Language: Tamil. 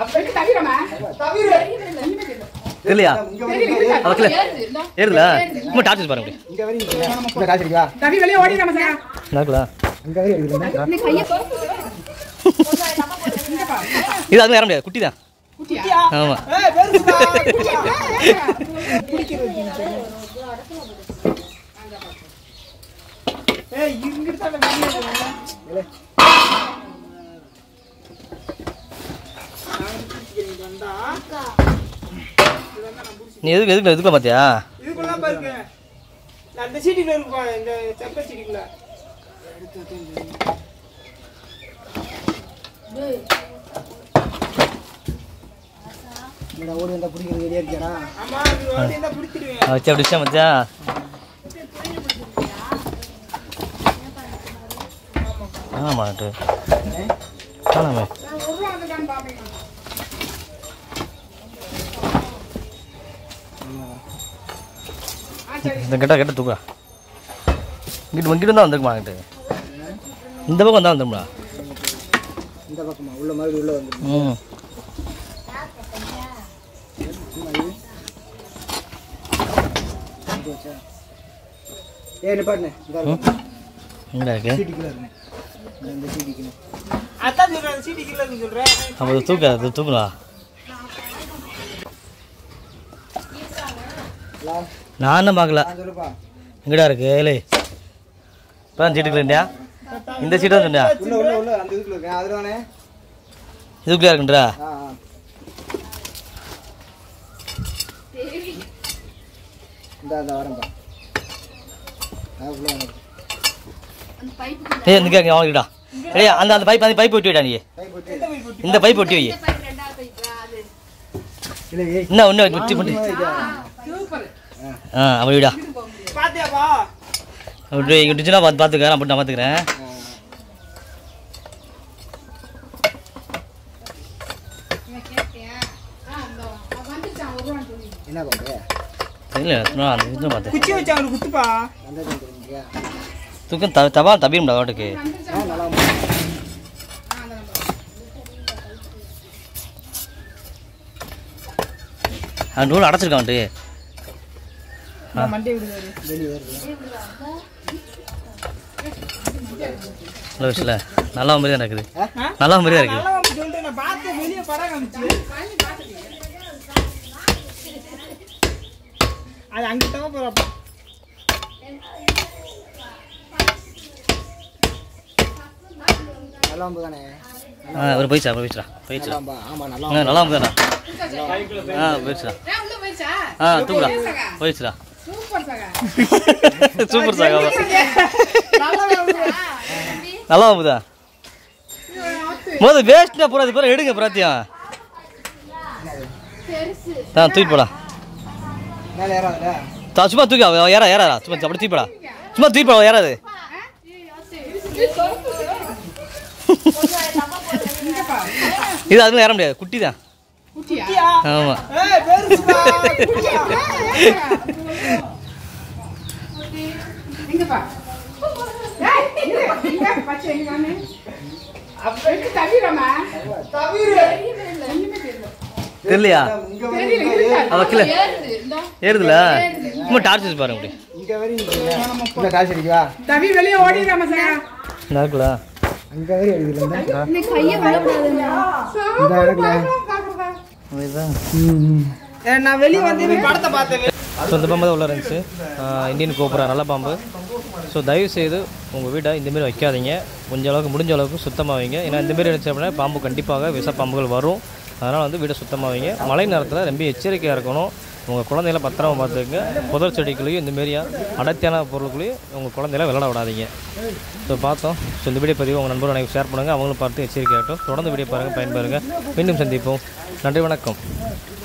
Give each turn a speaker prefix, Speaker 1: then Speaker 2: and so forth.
Speaker 1: அப்படி தவிரமா தவிர
Speaker 2: தெரியலையா
Speaker 3: இங்க வரைக்கும்
Speaker 2: அவ கீழே ஏறுதுல சும்மா டார்ச் வச்சு பாருங்க
Speaker 3: இங்க வரைக்கும் இந்த காசு இருக்கா
Speaker 1: தவி வெளியே ஓடிடாம சார்
Speaker 2: நாக்குலா
Speaker 3: இங்க வரைக்கும் இருக்குல்ல
Speaker 2: இது அதுவும் ஏற முடியாது குட்டி தான்
Speaker 1: குட்டியா
Speaker 2: ஆமா
Speaker 3: ஏய் பெருசுடா ஏய் இங்க தான் வெளியே
Speaker 2: நீ எதுக்கு எதுக்கு எதுக்குள்ள பார்த்தியா
Speaker 3: இதுக்குள்ள பாருங்க அந்த சீட்டுக்குள்ள இருக்குப்பா இந்த செப்ப சீட்டுக்குள்ள ஓடி வந்தா பிடிக்கிறது ரெடியா இருக்கியாடா ஆமா இது ஓடி வந்தா பிடிச்சிடுவேன்
Speaker 2: ஆ, வச்சு அப்படி வச்சா மச்சா ஆமாட்டு காணாமே இந்த கெட்ட கெட்ட தூக்கா இங்கிட்டு இங்கிட்டு தான் வந்திருக்குமா அங்கிட்டு இந்த பக்கம் வந்தா வந்துருமா
Speaker 3: இந்த பக்கமா உள்ள மாதிரி உள்ள வந்து
Speaker 2: ம்
Speaker 3: ஏய் நிப்பாட்டுனே இந்த
Speaker 2: எங்கடா இருக்கு
Speaker 3: சீட்டுக்குள்ள இருக்கு இந்த சீட்டுக்குள்ள அதான் சொல்றேன் சீட்டுக்குள்ள இருக்கு சொல்றேன்
Speaker 2: அப்போ இது தூக்க அது தூக்கலாம் நான் என்ன பார்க்கல
Speaker 3: நான் சொல்லுப்பா
Speaker 2: எங்கடா இருக்கு ஏலே இப்போ தான் சீட்டுக்குள்ள இல்லையா இந்த சீட்டு தான் சொன்னியா
Speaker 3: உள்ள உள்ள உள்ள அந்த இதுக்குள்ள இருக்கேன் அதுல தானே
Speaker 2: இதுக்குள்ளே இருக்குன்றா
Speaker 3: ஆ ஆ இந்த இந்த வரேன்ப்பா நான் உள்ள வரேன்
Speaker 2: ஏய் இந்த கேட்க அவனுக்கிட்டா ஏய் அந்த அந்த பைப் அந்த பைப் ஒட்டி விட்டா நீ
Speaker 3: கை போட்டு
Speaker 2: இந்த பைப் ஒட்டி வை
Speaker 3: இல்லை ஏய்
Speaker 2: என்ன ஒன்று ஒட்டி பண்ணி
Speaker 1: சூப்பர்
Speaker 2: ஆ அப்படி விடா
Speaker 3: பாத்தியாப்பா
Speaker 2: அப்படி இங்கே விட்டுச்சுன்னா பார்த்து பார்த்துக்கிறேன் அப்படி நான் பார்த்துக்கிறேன்
Speaker 3: என்ன பண்ற
Speaker 2: இல்லை நான் அந்த இதுன்னு பார்த்தேன்
Speaker 3: குச்சி வச்சு அவனுக்கு குத்துப்பா
Speaker 2: தூக்கம் த தவா தப்பிடும்டா வாட்டுக்கு
Speaker 3: ஆ நல்லா
Speaker 2: அந்த நூல் அடைச்சிருக்கான் வந்துட்டு
Speaker 3: மண்டே விடுவாரு வெளியே வருது
Speaker 2: நல்ல விஷயம் நல்லா மாதிரி தான் இருக்குது நல்லா மாதிரி தான் இருக்குது
Speaker 3: நல்லா சொல்லிட்டு நான் பார்த்து வெளியே படம் காமிச்சு அது அங்கிட்ட போறப்பா நல்லா தானே
Speaker 2: ஆ ஒரு போயிடுச்சா போயிடுச்சா போயிடுச்சா
Speaker 3: ஆமா
Speaker 2: ஆ
Speaker 3: நல்லா
Speaker 2: நல்லா தானே ஆ போயிடுச்சா
Speaker 1: உள்ள போயிடுச்சா
Speaker 2: ஆ தூக்குடா போயிடுச்சுடா
Speaker 1: சூப்பர் சகா
Speaker 2: சூப்பர் சாகா நல்லா போகுதா முதல்ல வேஸ்ட்டாக பூரா அது பூரா எடுங்க பிராத்தியம் ஆ தூக்கி போடா
Speaker 3: மேலே ஏறாதுல
Speaker 2: தா சும்மா தூக்கி அவ ஏறா ஏறாரா சும்மா அப்படி தூக்கி போடா சும்மா தூக்கி போடா ஏறாது இது அதுவும் ஏற முடியாது குட்டி தான்
Speaker 1: குட்டியா
Speaker 2: ஆமாம்
Speaker 3: ஏய் பெருசுடா
Speaker 1: எங்கப்பா ஏய், இரு, இங்க பச்சை எங்க காணு? அப்படி தவிரமா
Speaker 3: தவிர
Speaker 1: ஒண்ணுமே தெரியல
Speaker 2: தெரியலையா
Speaker 3: இங்க
Speaker 1: தெரியல
Speaker 3: வரைக்கும்
Speaker 1: இருக்கா?
Speaker 2: அவ கீழே
Speaker 1: ஏறுது, இந்தா.
Speaker 2: ஏறுதுல சும்மா டார்ச் வச்சு பாருங்க அப்படி
Speaker 3: இங்க வரைக்கும் இந்த காசு அடிக்கவா
Speaker 1: தவி வெளியே ஓடிடாம சகா
Speaker 2: இருக்குல்ல
Speaker 3: அங்க வரையும் அடிக்கல இந்த
Speaker 1: இந்த கையை விடக்கூடாதுங்க
Speaker 3: இந்த இடத்துல
Speaker 2: இதுதான்
Speaker 3: நான் வெளியே வந்து படத்தை பார்த்தேன்
Speaker 2: ஸோ இந்த பாம்பு தான் உள்ள இருந்துச்சு ஆஹ் இந்தியன் கோபுரா நல்ல பாம்பு ஸோ தயவு செய்து உங்கள் வீட்டை இந்தமாரி வைக்காதீங்க முடிஞ்ச அளவுக்கு முடிஞ்ச அளவுக்கு சுத்தமாக வைங்க ஏன்னா இந்தமாரி இருந்துச்சு அப்படின்னா பாம்பு கண்டிப்பாக விஷ பாம்புகள் வரும் அதனால் வந்து வீட்டை சுத்தமாக வைங்க மழை நேரத்தில் ரொம்ப எச்சரிக்கையாக இருக்கணும் உங்கள் குழந்தைகளை பத்திரமா பார்த்துக்குங்க புதர் செடிகளையும் இந்தமாரியா அடர்த்தியான பொருட்களையும் உங்கள் குழந்தைகளை விளையாட விடாதீங்க ஸோ பார்த்தோம் ஸோ இந்த வீடியோ பதிவு உங்கள் நண்பர்கள் எனக்கு ஷேர் பண்ணுங்கள் அவங்களும் பார்த்து எச்சரிக்கையாகட்டும் தொடர்ந்து வீடியோ பாருங்கள் பயன்பெறுங்க மீண்டும் சந்திப்போம் நன்றி வணக்கம்